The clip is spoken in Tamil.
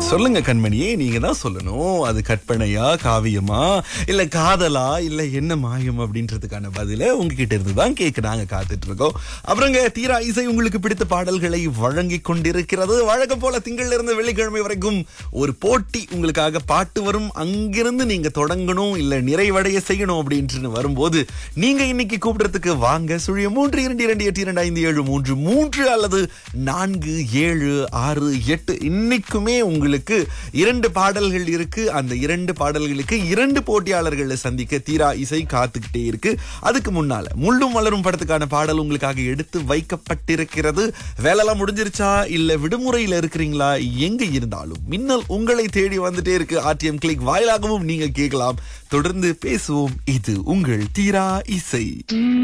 சொல்லுங்க கண்மணியே நீங்க தான் சொல்லணும் அது கற்பனையா காவியமா இல்ல காதலா இல்ல என்ன மாயம் அப்படின்றதுக்கான பதில உங்ககிட்ட இருந்து தான் கேட்க நாங்க காத்துட்டு இருக்கோம் அப்புறங்க தீரா இசை உங்களுக்கு பிடித்த பாடல்களை வழங்கி கொண்டிருக்கிறது வழக்கம் போல திங்கள்ல இருந்து வெள்ளிக்கிழமை வரைக்கும் ஒரு போட்டி உங்களுக்காக பாட்டு வரும் அங்கிருந்து நீங்க தொடங்கணும் இல்ல நிறைவடைய செய்யணும் அப்படின்ட்டு வரும்போது நீங்க இன்னைக்கு கூப்பிடுறதுக்கு வாங்க சுழிய மூன்று இரண்டு இரண்டு எட்டு இரண்டு ஐந்து ஏழு மூன்று மூன்று அல்லது நான்கு ஏழு ஆறு எட்டு இன்னைக்குமே உங்களுக்கு இரண்டு பாடல்கள் இருக்கு அந்த இரண்டு பாடல்களுக்கு இரண்டு போட்டியாளர்களை சந்திக்க தீரா இசை காத்துக்கிட்டே இருக்கு அதுக்கு முன்னால முள்ளும் மலரும் படத்துக்கான பாடல் உங்களுக்காக எடுத்து வைக்கப்பட்டிருக்கிறது வேலைலாம் முடிஞ்சிருச்சா இல்ல விடுமுறையில இருக்கிறீங்களா எங்க இருந்தாலும் மின்னல் உங்களை தேடி வந்துட்டே இருக்கு ஆர்டிஎம் கிளிக் வாயிலாகவும் நீங்க கேட்கலாம் தொடர்ந்து பேசுவோம் இது உங்கள் தீரா இசை